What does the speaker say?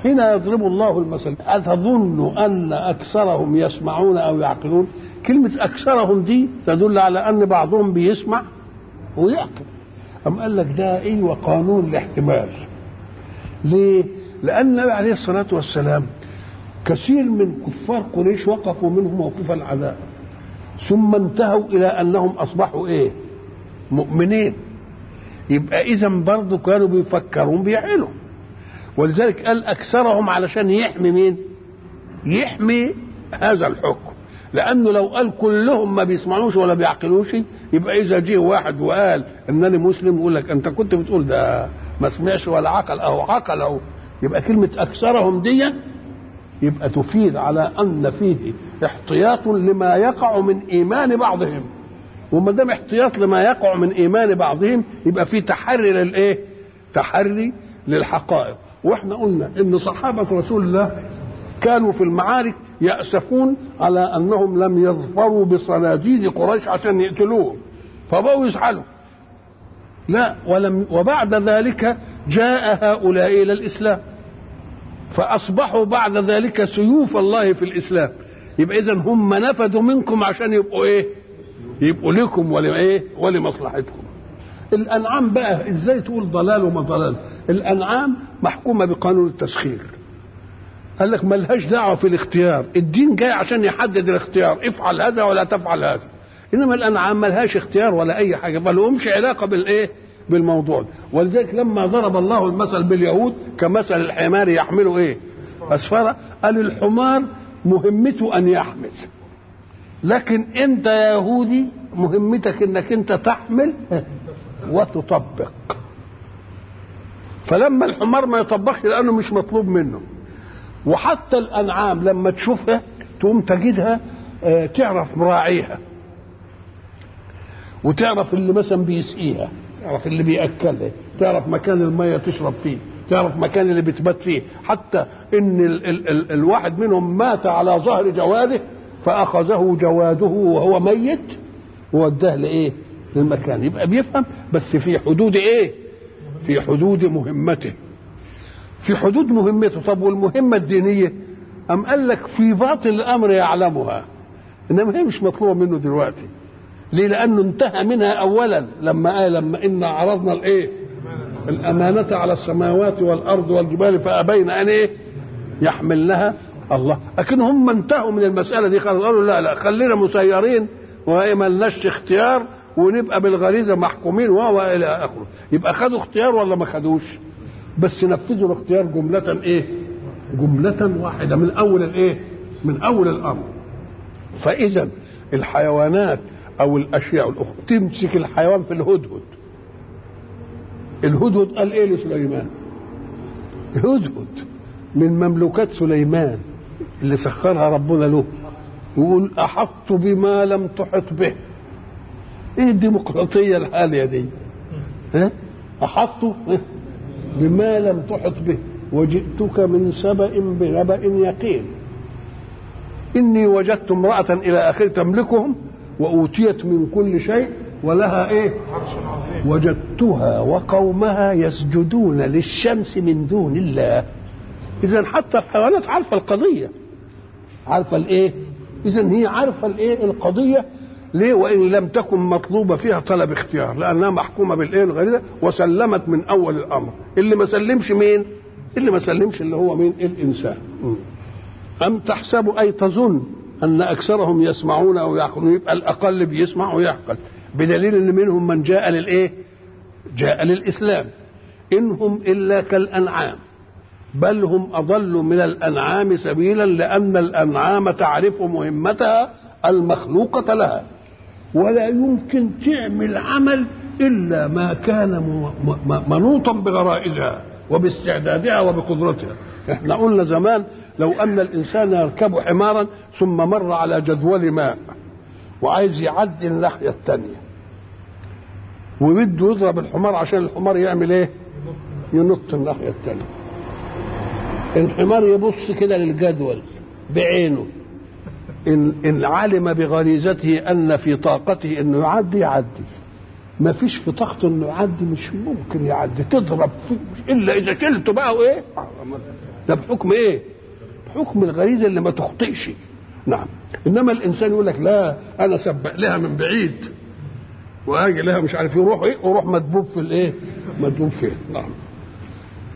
حين يضرب الله المثل أتظن أن أكثرهم يسمعون أو يعقلون كلمة أكثرهم دي تدل على أن بعضهم بيسمع ويعقل أم قال لك ده إيه وقانون الاحتمال ليه؟ لأن النبي عليه الصلاة والسلام كثير من كفار قريش وقفوا منه موقف العذاب ثم انتهوا إلى أنهم أصبحوا إيه؟ مؤمنين يبقى إذا برضه كانوا بيفكرون بيعقلوا ولذلك قال أكثرهم علشان يحمي مين؟ يحمي هذا الحكم لأنه لو قال كلهم ما بيسمعوش ولا بيعقلوش يبقى إذا جه واحد وقال إنني مسلم يقول لك أنت كنت بتقول ده ما سمعش ولا عقل أهو عقل أهو يبقى كلمة أكثرهم دي يبقى تفيد على أن فيه احتياط لما يقع من إيمان بعضهم وما دام احتياط لما يقع من إيمان بعضهم يبقى في تحري للإيه؟ تحري للحقائق واحنا قلنا ان صحابه رسول الله كانوا في المعارك يأسفون على انهم لم يظفروا بصناديد قريش عشان يقتلوهم فبقوا يزعلوا لا ولم وبعد ذلك جاء هؤلاء الى الاسلام فاصبحوا بعد ذلك سيوف الله في الاسلام يبقى اذا هم نفذوا منكم عشان يبقوا ايه يبقوا لكم ولايه ولمصلحتكم الانعام بقى ازاي تقول ضلال وما ضلال الانعام محكومه بقانون التسخير قال لك ملهاش دعوه في الاختيار الدين جاي عشان يحدد الاختيار افعل هذا ولا تفعل هذا انما الانعام ملهاش اختيار ولا اي حاجه ما لهمش علاقه بالايه بالموضوع ولذلك لما ضرب الله المثل باليهود كمثل الحمار يحمل ايه اسفاره قال الحمار مهمته ان يحمل لكن انت يا يهودي مهمتك انك انت تحمل وتطبق فلما الحمار ما يطبقش لانه مش مطلوب منه وحتى الانعام لما تشوفها تقوم تجدها اه تعرف مراعيها وتعرف اللي مثلا بيسقيها تعرف اللي بياكلها تعرف مكان الميه تشرب فيه تعرف مكان اللي بتبات فيه حتى ان ال ال ال الواحد منهم مات على ظهر جواده فاخذه جواده وهو ميت ووداه لايه للمكان يبقى بيفهم بس في حدود ايه في حدود مهمته في حدود مهمته طب والمهمة الدينية أم قال لك في باطن الأمر يعلمها إنما هي مش مطلوبة منه دلوقتي ليه لأنه انتهى منها أولا لما قال لما إنا عرضنا الإيه الأمانة على السماوات والأرض والجبال فأبين أن إيه يحملنها الله لكن هم انتهوا من المسألة دي خلاص قالوا لا لا خلينا مسيرين وما ملناش اختيار ونبقى بالغريزه محكومين وهو الى اخره يبقى خدوا اختيار ولا ما خدوش بس نفذوا الاختيار جملة ايه جملة واحدة من اول الايه من اول الامر فاذا الحيوانات او الاشياء الاخرى تمسك الحيوان في الهدهد الهدهد قال ايه لسليمان الهدهد من مملوكات سليمان اللي سخرها ربنا له يقول احطت بما لم تحط به ايه الديمقراطيه الحاليه دي ها احطوا بما لم تحط به وجئتك من سبأ بنبأ يقين إني وجدت امرأة إلى آخر تملكهم وأوتيت من كل شيء ولها إيه وجدتها وقومها يسجدون للشمس من دون الله إذا حتى الحيوانات عارفة القضية عارفة الإيه إذا هي عارفة الإيه القضية ليه وان لم تكن مطلوبه فيها طلب اختيار لانها محكومه بالايه الغريزه وسلمت من اول الامر اللي ما سلمش مين اللي ما سلمش اللي هو مين الانسان ام تحسب اي تظن ان اكثرهم يسمعون او يعقلون يبقى الاقل بيسمع ويعقل بدليل ان منهم من جاء للايه جاء للاسلام انهم الا كالانعام بل هم اضل من الانعام سبيلا لان الانعام تعرف مهمتها المخلوقه لها ولا يمكن تعمل عمل الا ما كان منوطا بغرائزها وباستعدادها وبقدرتها احنا قلنا زمان لو ان الانسان يركب حمارا ثم مر على جدول ماء وعايز يعدي الناحيه الثانيه وبده يضرب الحمار عشان الحمار يعمل ايه ينط الناحيه الثانيه الحمار يبص كده للجدول بعينه إن, إن علم بغريزته أن في طاقته أنه يعدي يعدي ما فيش في طاقته أنه يعدي مش ممكن يعدي تضرب فيه إلا إذا شلته بقى وإيه ده بحكم ايه بحكم الغريزه اللي ما تخطئش نعم انما الانسان يقول لك لا انا سبق لها من بعيد واجي لها مش عارف يروح ايه وروح مدبوب في الايه مدبوب فين نعم